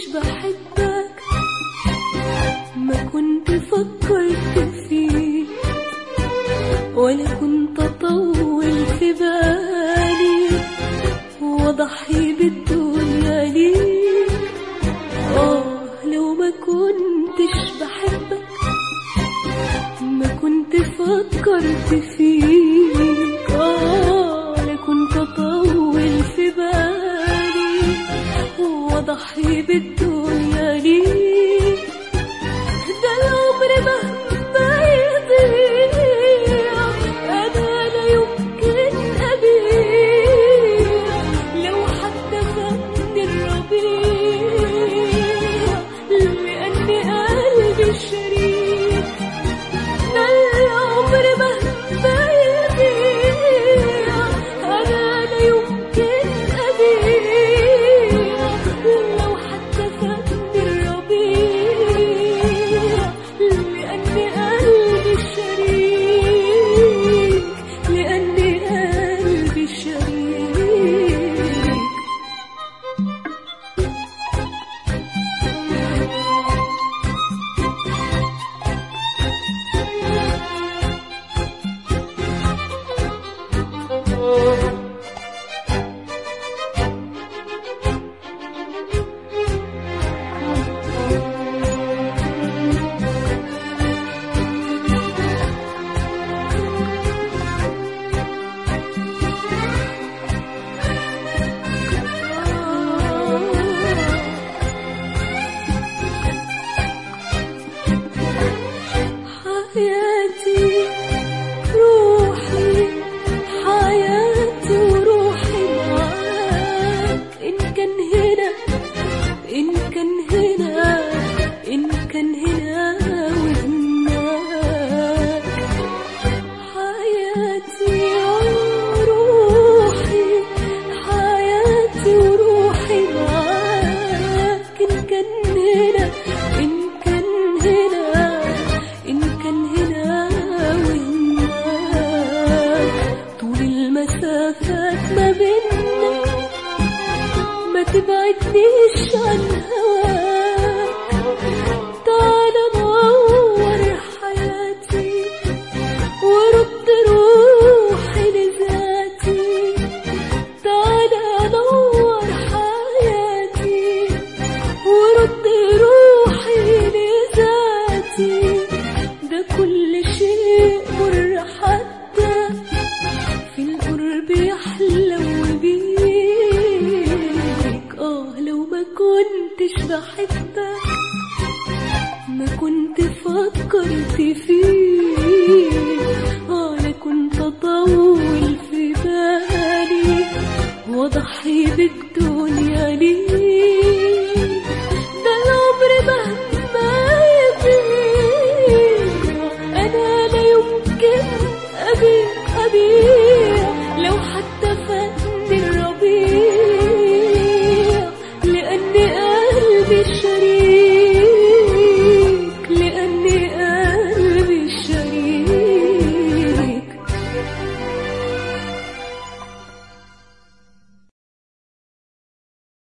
بحبك ما كنت فكرت فيه ولا كنت اطول في بالي واضحي بالدنيا ليك اه لو ما كنتش بحبك ما كنت فكرت فيك اه لا كنت اطول في بالي واضحي بالدنيا ليك ده العمر مهما يضيع انا لا يمكن ابيع لو حتى فاتني الربيع لاني قلبي شريك ده العمر مهما يضيع انا لا يمكن ابيع لو حتى فاتني الربيع لاني قلبي شريك لاني قلبي شريك حياتي روحي حياتي وروحي معاك إن كان هنا إن كان هنا إن كان هنا وهناك حياتي وروحي حياتي وروحي معاك إن كان هنا إن كان هنا إن كان هنا وهناك طول المسافات ما بيننا ما تبعدنيش عن هواك تعال نور حياتي ورد روحي لذاتي تعال نور حياتي ورد روحي لذاتي ده كل شيء مر حتى في القرب يحلو بيك اه لو ما كنتش بحبك ما كنت فكرت فيك اه لا كنت اطول في بالي واضحي بك